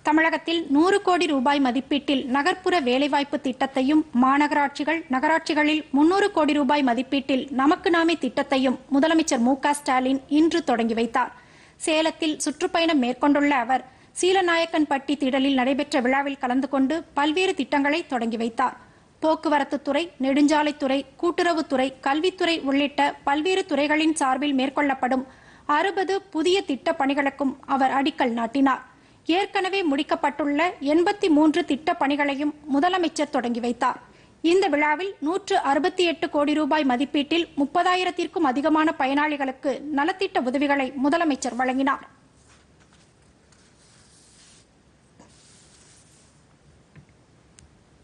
தமிழகத்தில் நூறு கோடி ரூபாய் மதிப்பீட்டில் நகர்ப்புற வேலைவாய்ப்பு திட்டத்தையும் மாநகராட்சிகள் நகராட்சிகளில் முன்னூறு கோடி ரூபாய் மதிப்பீட்டில் நமக்கு நாமே திட்டத்தையும் முதலமைச்சர் மு க ஸ்டாலின் இன்று தொடங்கி வைத்தார் சேலத்தில் சுற்றுப்பயணம் மேற்கொண்டுள்ள அவர் சீலநாயக்கன்பட்டி திடலில் நடைபெற்ற விழாவில் கலந்து கொண்டு பல்வேறு திட்டங்களை தொடங்கி வைத்தார் போக்குவரத்துத்துறை நெடுஞ்சாலைத்துறை கூட்டுறவுத்துறை கல்வித்துறை உள்ளிட்ட பல்வேறு துறைகளின் சார்பில் மேற்கொள்ளப்படும் அறுபது புதிய திட்டப் பணிகளுக்கும் அவர் அடிக்கல் நாட்டினார் ஏற்கனவே முடிக்கப்பட்டுள்ள எண்பத்தி மூன்று திட்டப் பணிகளையும் முதலமைச்சர் தொடங்கி வைத்தார் இந்த விழாவில் நூற்று அறுபத்தி எட்டு கோடி ரூபாய் மதிப்பீட்டில் முப்பதாயிரத்திற்கும் அதிகமான பயனாளிகளுக்கு நலத்திட்ட உதவிகளை முதலமைச்சர் வழங்கினார்